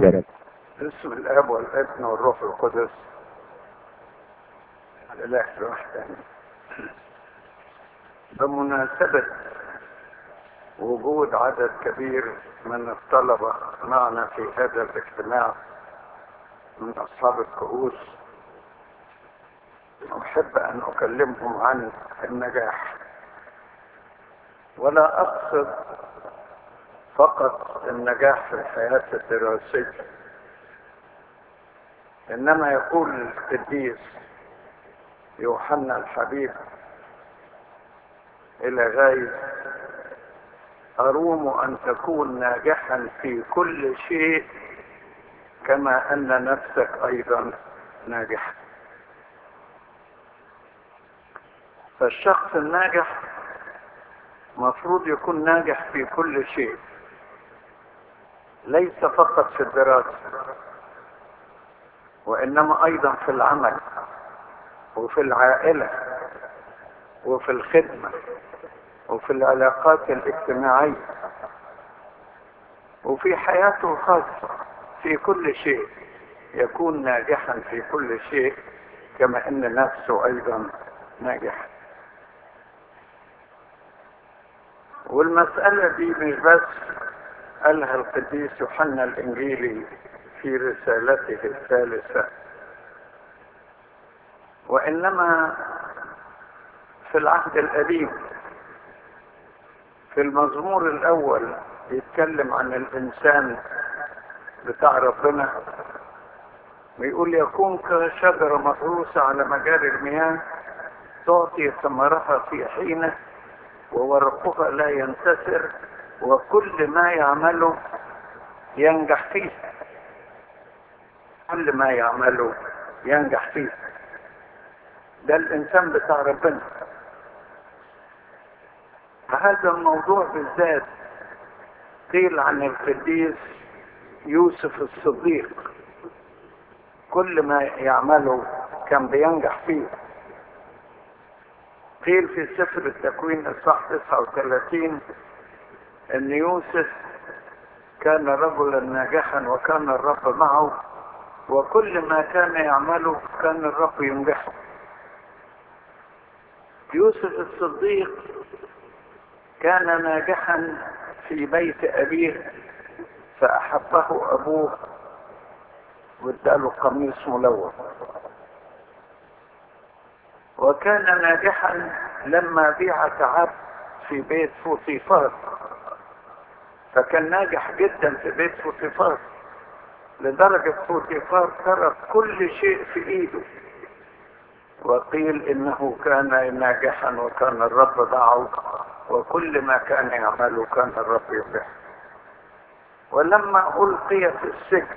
الكتاب باسم الاب والابن والروح القدس الاله الواحد بمناسبة وجود عدد كبير من الطلبة معنا في هذا الاجتماع من أصحاب الكؤوس أحب أن أكلمهم عن النجاح ولا أقصد فقط النجاح في الحياة الدراسية إنما يقول القديس يوحنا الحبيب إلى غاية أروم أن تكون ناجحا في كل شيء كما أن نفسك أيضا ناجحا فالشخص الناجح مفروض يكون ناجح في كل شيء ليس فقط في الدراسة وإنما أيضا في العمل وفي العائلة وفي الخدمة وفي العلاقات الاجتماعية وفي حياته الخاصة في كل شيء يكون ناجحا في كل شيء كما ان نفسه ايضا ناجحا والمسألة دي مش بس قالها القديس يوحنا الانجيلي في رسالته الثالثة وانما في العهد القديم في المزمور الاول يتكلم عن الانسان بتاع ربنا ويقول يكون كشجرة مغروسة على مجاري المياه تعطي ثمرها في حينه وورقها لا ينتثر وكل ما يعمله ينجح فيه كل ما يعمله ينجح فيه ده الانسان بتاع ربنا هذا الموضوع بالذات قيل عن القديس يوسف الصديق كل ما يعمله كان بينجح فيه قيل في سفر التكوين الصح 39 ان يوسف كان رجلا ناجحا وكان الرب معه وكل ما كان يعمله كان الرب ينجحه يوسف الصديق كان ناجحا في بيت أبيه فأحبه أبوه واداله قميص ملون وكان ناجحا لما بيع عبد في بيت فوطيفار فكان ناجح جدا في بيت فوطيفار لدرجة فوطيفار ترك كل شيء في ايده وقيل انه كان ناجحا وكان الرب دعه وكل ما كان يعمله كان الرب يفعله ولما ألقي في السجن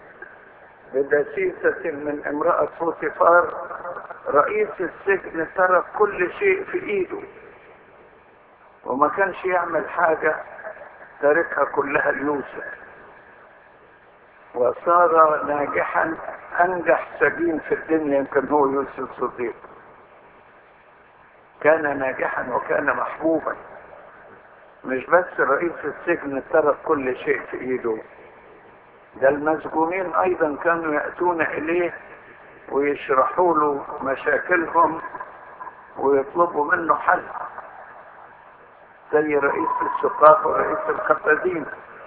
بدسيسة من امرأة فوتيفار رئيس السجن ترك كل شيء في ايده وما كانش يعمل حاجة تركها كلها ليوسف وصار ناجحا انجح سجين في الدنيا يمكن هو يوسف الصديق كان ناجحا وكان محبوبا مش بس رئيس السجن ترك كل شيء في ايده ده المسجونين ايضا كانوا يأتون اليه ويشرحوا له مشاكلهم ويطلبوا منه حل زي رئيس السقاف ورئيس الخفازين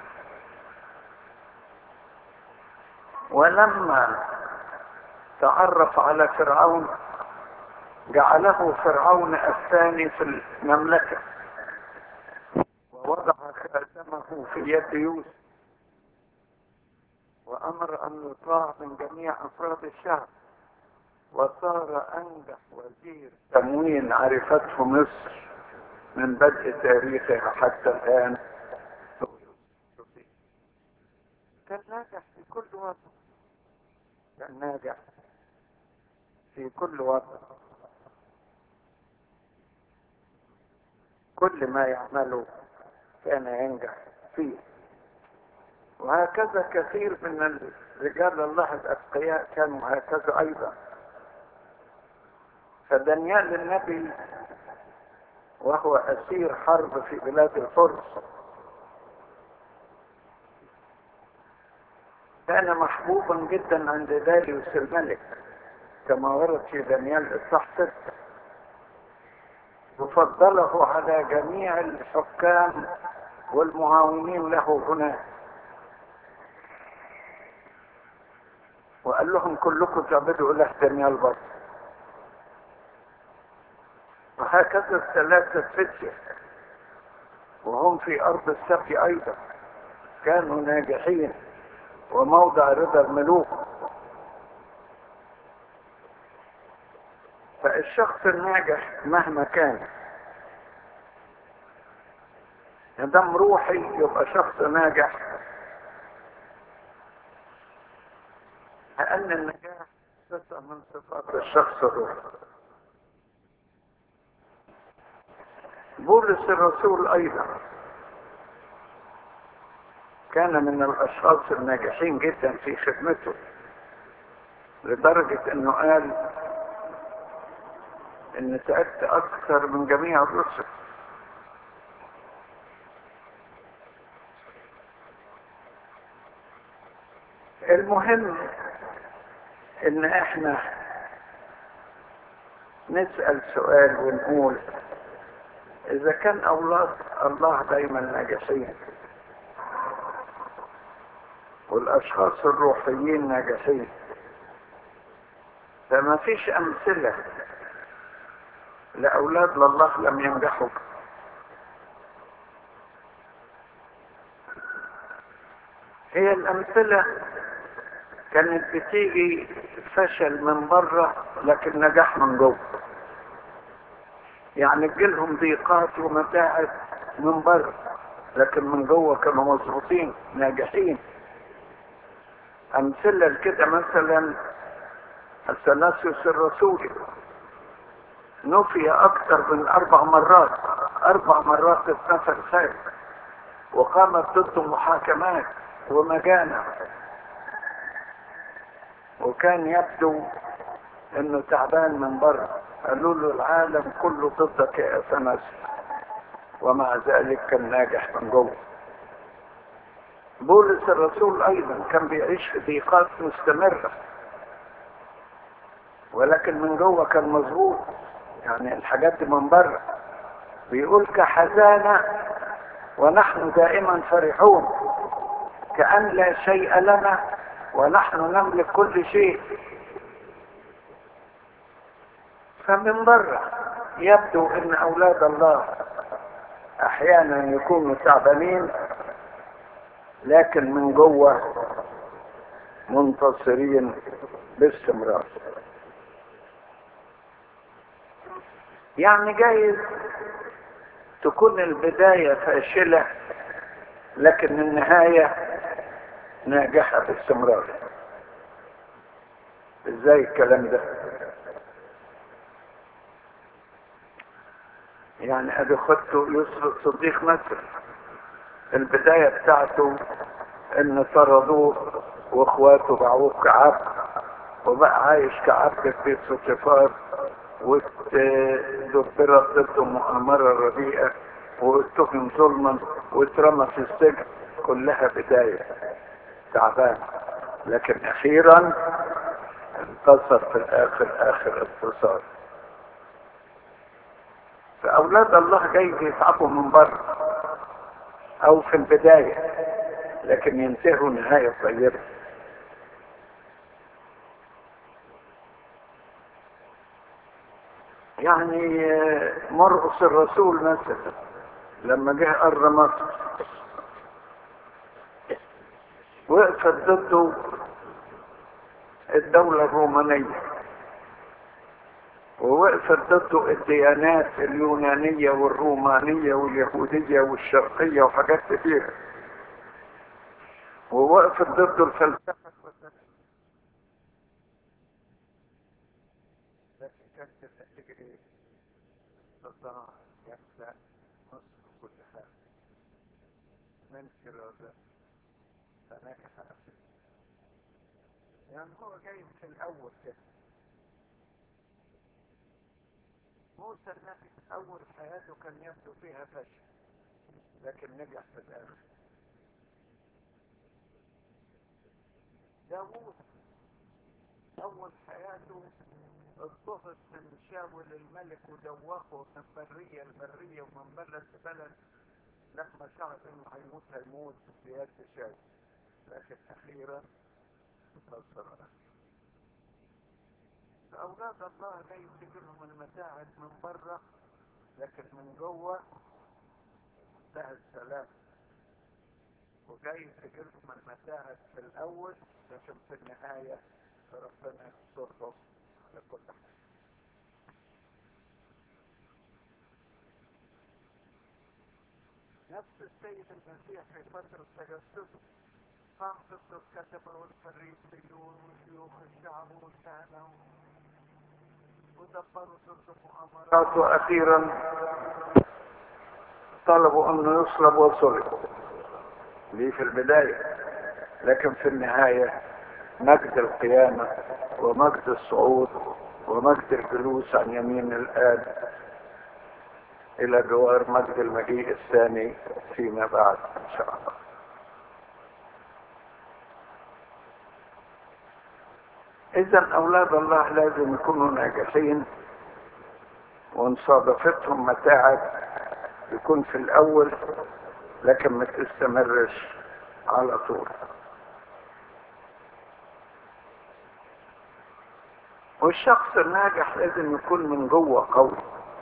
ولما تعرف على فرعون جعله فرعون الثاني في المملكة ووضع خاتمه في يد يوسف وأمر أن يطاع من جميع أفراد الشعب وصار أنجح وزير تموين عرفته مصر من بدء تاريخها حتى الآن كان ناجح في كل وضع كان ناجح في كل وضع كل ما يعمله كان ينجح فيه وهكذا كثير من رجال الله الأتقياء كانوا هكذا أيضا فدانيال النبي وهو أسير حرب في بلاد الفرس كان محبوبا جدا عند داريوس الملك كما ورد في دانيال اصحاح 6 وفضله على جميع الحكام والمعاونين له هناك وقال لهم كلكم تعبدوا اله دانيال برضه وهكذا الثلاثة فتية وهم في أرض السبي أيضا كانوا ناجحين وموضع رضا الملوك فالشخص الناجح مهما كان دم روحي يبقى شخص ناجح لأن النجاح صفة من صفات الشخص الروحي بولس الرسول أيضا كان من الأشخاص الناجحين جدا في خدمته لدرجة أنه قال ان تعبت اكثر من جميع الرسل المهم ان احنا نسأل سؤال ونقول اذا كان اولاد الله دايما ناجحين والاشخاص الروحيين ناجحين فما فيش امثله لأولاد لله لم ينجحوا هي الأمثلة كانت بتيجي فشل من بره لكن نجاح من جوه يعني تجيلهم ضيقات ومتاعب من بره لكن من جوه كانوا مظبوطين ناجحين أمثلة لكده مثلا الثناسيوس الرسولي نفي اكثر من اربع مرات اربع مرات اتنفى الخارج وقامت ضده محاكمات ومجانع وكان يبدو انه تعبان من بره قالوا له العالم كله ضدك يا اثناس ومع ذلك كان ناجح من جوه بولس الرسول ايضا كان بيعيش في ضيقات مستمره ولكن من جوه كان مظبوط يعني الحاجات دي من بره بيقول كحزانة ونحن دائما فرحون كأن لا شيء لنا ونحن نملك كل شيء فمن بره يبدو ان اولاد الله احيانا يكونوا تعبانين لكن من جوه منتصرين باستمرار يعني جايز تكون البداية فاشلة لكن النهاية ناجحة باستمرار ازاي الكلام ده يعني ادي خدته يوسف الصديق مثلا البداية بتاعته ان طردوه واخواته باعوه كعبد وبقى عايش كعبد في بيت سوتيفار ودبرت ضده مؤامرة رديئة واتهم ظلما واترمى في السجن كلها بداية تعبان لكن اخيرا انتصر في الاخر اخر انتصار فاولاد الله جاي يتعبوا من بره او في البداية لكن ينتهوا نهاية طيبة يعني مرقص الرسول مثلا لما جه قر مصر وقفت ضده الدولة الرومانية ووقفت ضده الديانات اليونانية والرومانية واليهودية والشرقية وحاجات كتيرة ووقفت ضده الفلسفة لكن كانت النتيجة ايه؟ استطاع يخلق مصر كلها من كرازة فنجح يعني هو جاي في الأول كده موسى النبي أول حياته كان يبدو فيها فشل لكن نجح في الآخر داوود أول حياته اضطهد من شاول الملك ودوخه من برية لبرية ومن بلد لبلد لما شعر انه هيموت هيموت في يد شاول لكن اخيرا انتصر فاولاد الله لا يفتكرهم المتاعب من بره لكن من جوه منتهى السلام وجاي يفتكرهم المتاعب في الاول لكن في النهايه ربنا يسترهم لكل حاجه نفس السيد المسيح في فترة تجسده قام ضد الكتبة والفريسيون وشيوخ الشعب والكهنة ودبروا ضد مؤامرات وأخيرا طلبوا أنه يصلب وصلب دي في البداية لكن في النهاية مجد القيامة ومجد الصعود ومجد الجلوس عن يمين الآب إلى جوار مجد المجيء الثاني فيما بعد إن شاء الله إذا أولاد الله لازم يكونوا ناجحين وإن صادفتهم متاعب يكون في الأول لكن ما تستمرش على طول والشخص الناجح لازم يكون من جوه قوي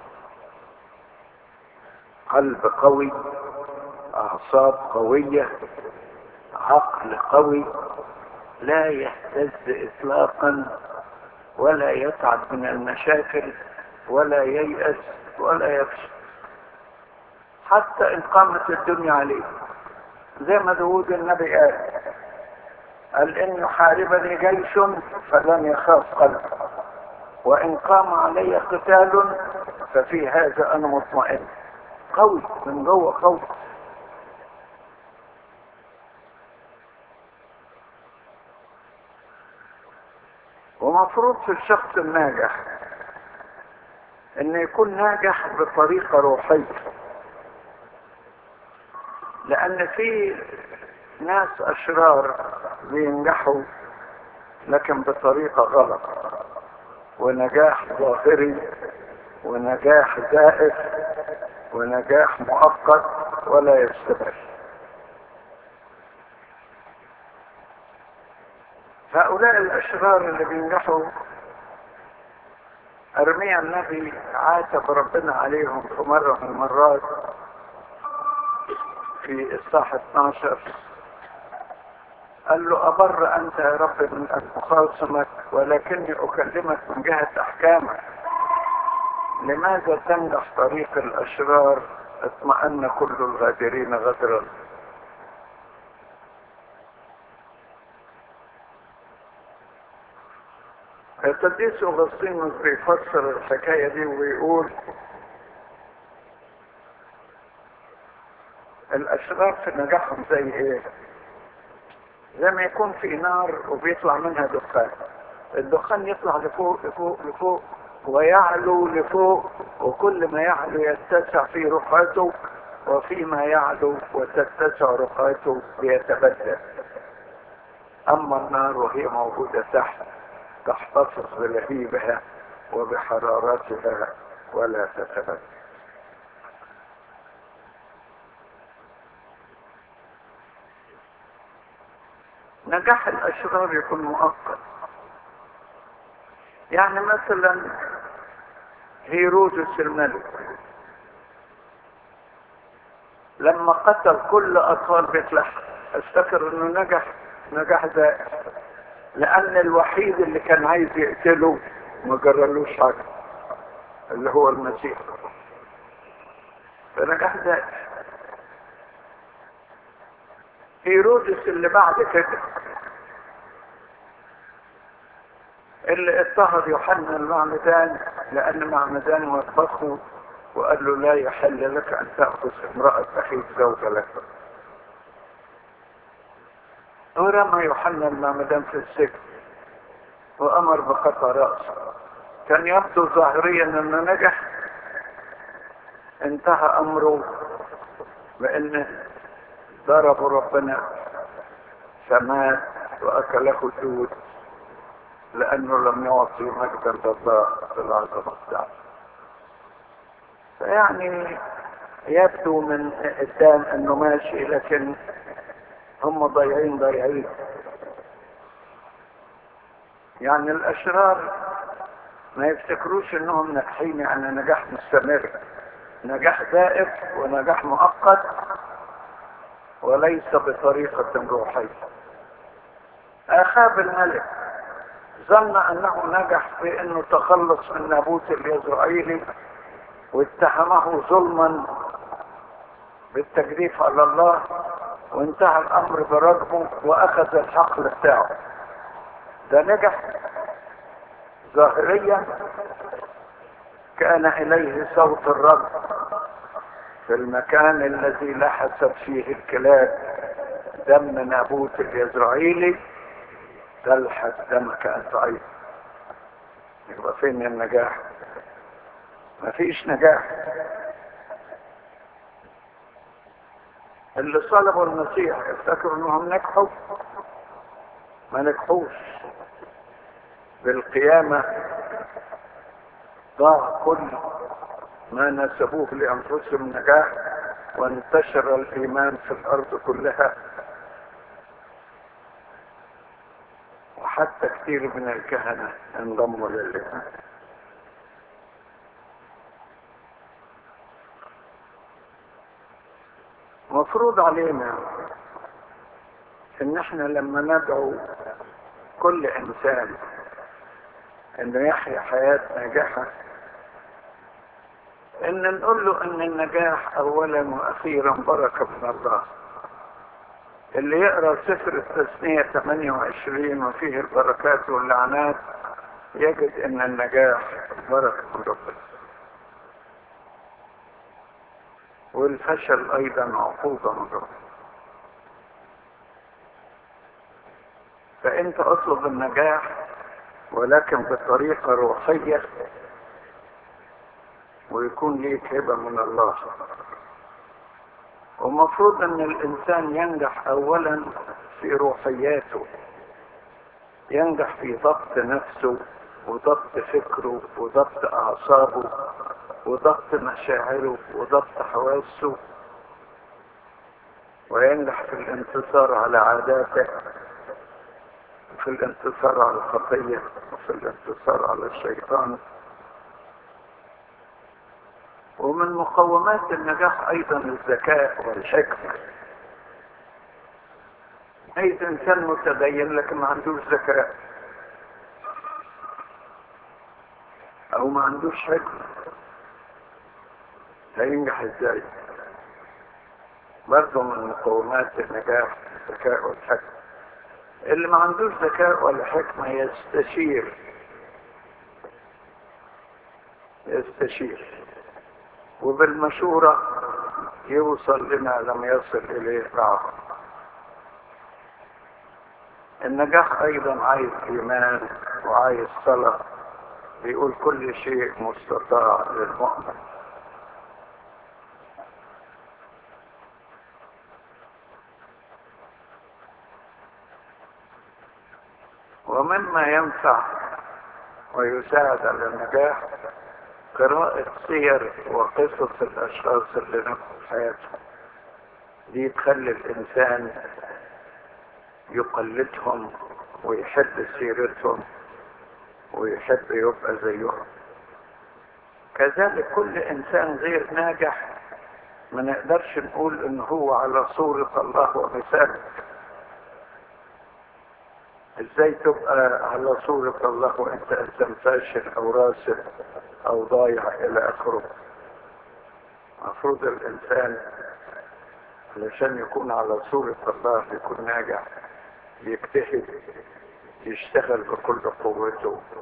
قلب قوي اعصاب قوية عقل قوي لا يهتز اطلاقا ولا يتعب من المشاكل ولا ييأس ولا يفشل حتى ان قامت الدنيا عليه زي ما داود النبي قال قال ان يحاربني جيش فلن يخاف قلبي وان قام علي قتال ففي هذا انا مطمئن قوي من جوه قوي ومفروض في الشخص الناجح ان يكون ناجح بطريقة روحية لان في ناس اشرار بينجحوا لكن بطريقة غلط ونجاح ظاهري ونجاح زائف ونجاح مؤقت ولا يستمر هؤلاء الاشرار اللي بينجحوا ارميا النبي عاتب ربنا عليهم في مرة من المرات في الصح 12 قال له أبر أنت يا رب من أن أخاصمك ولكني أكلمك من جهة أحكامك لماذا تنجح طريق الأشرار اطمأن كل الغادرين غدرا القديس أغسطينوس بيفسر الحكاية دي ويقول الأشرار في نجاحهم زي إيه؟ زي ما يكون في نار وبيطلع منها دخان الدخان يطلع لفوق لفوق لفوق ويعلو لفوق وكل ما يعلو يتسع في رقعته وفيما يعلو وتتسع رقعته بيتبدل أما النار وهي موجودة تحت تحتفظ بلهيبها وبحرارتها ولا تتبدل نجاح الأشرار يكون مؤقت يعني مثلا هيرودس الملك لما قتل كل أطفال بيت لحم افتكر انه نجح نجاح ذائع لأن الوحيد اللي كان عايز يقتله ما جرالوش حاجة اللي هو المسيح فنجاح ذائع هيرودس اللي بعد كده اللي اضطهد يوحنا المعمدان لأن معمدان وثقه وقال له لا يحل لك أن تأخذ امرأة أخيك زوجة لك ورمى يوحنا المعمدان في السجن وأمر بقطع رأسه كان يبدو ظاهريا أنه نجح انتهى أمره بأن ضربوا ربنا فمات وأكله الدود لأنه لم يعطي مجدا لله بالعظمة بتاعته فيعني يبدو من قدام انه ماشي لكن هم ضايعين ضايعين يعني الاشرار ما يفتكروش انهم ناجحين يعني نجاح مستمر نجاح دائم ونجاح مؤقت وليس بطريقة روحية اخاب الملك ظن انه نجح في انه تخلص من نابوت اليزرعيلي واتهمه ظلما بالتجريف على الله وانتهى الامر برجمه واخذ الحقل بتاعه ده نجح ظاهريا كان اليه صوت الرب في المكان الذي لحست فيه الكلاب دم نابوت اليزرعيلي تلحس دمك انت ايضا يبقى فين النجاح مفيش نجاح اللي صلبوا المسيح افتكروا انهم نجحوا ما نجحوش بالقيامة ضاع كل ما نسبوه لأنفسهم نجاح وانتشر الإيمان في الأرض كلها وحتى كثير من الكهنة انضموا للإيمان مفروض علينا ان احنا لما ندعو كل انسان انه يحيا حياة ناجحة ان نقول له ان النجاح اولا واخيرا بركة من الله اللي يقرا سفر التثنية 28 وفيه البركات واللعنات يجد ان النجاح بركة من ربنا والفشل ايضا عقوبة من ربنا فانت اطلب النجاح ولكن بطريقة روحية ويكون ليك هبة من الله ومفروض ان الانسان ينجح اولا في روحياته ينجح في ضبط نفسه وضبط فكره وضبط اعصابه وضبط مشاعره وضبط حواسه وينجح في الانتصار على عاداته في الانتصار على الخطية وفي الانتصار على الشيطان ومن مقومات النجاح ايضا الذكاء والحكمة اي انسان متدين لكن ما عندوش ذكاء او ما عندوش حكمة هينجح ازاي برضه من مقومات النجاح الذكاء والحكمة اللي ما عندوش ذكاء ولا حكمة يستشير يستشير وبالمشورة يوصل لما لم يصل إليه بعض النجاح أيضا عايز إيمان وعايز صلاة بيقول كل شيء مستطاع للمؤمن ومما ينفع ويساعد على النجاح قراءة سير وقصص الأشخاص اللي نجحوا حياتهم دي تخلي الإنسان يقلدهم ويحب سيرتهم ويحب يبقى زيهم كذلك كل إنسان غير ناجح ما نقدرش نقول إن هو على صورة الله ومثاله ازاي تبقى على صورة الله وانت انسان فاشل او راسل او ضايع الى اخره المفروض الانسان علشان يكون على صورة الله يكون ناجح يجتهد يشتغل بكل قوته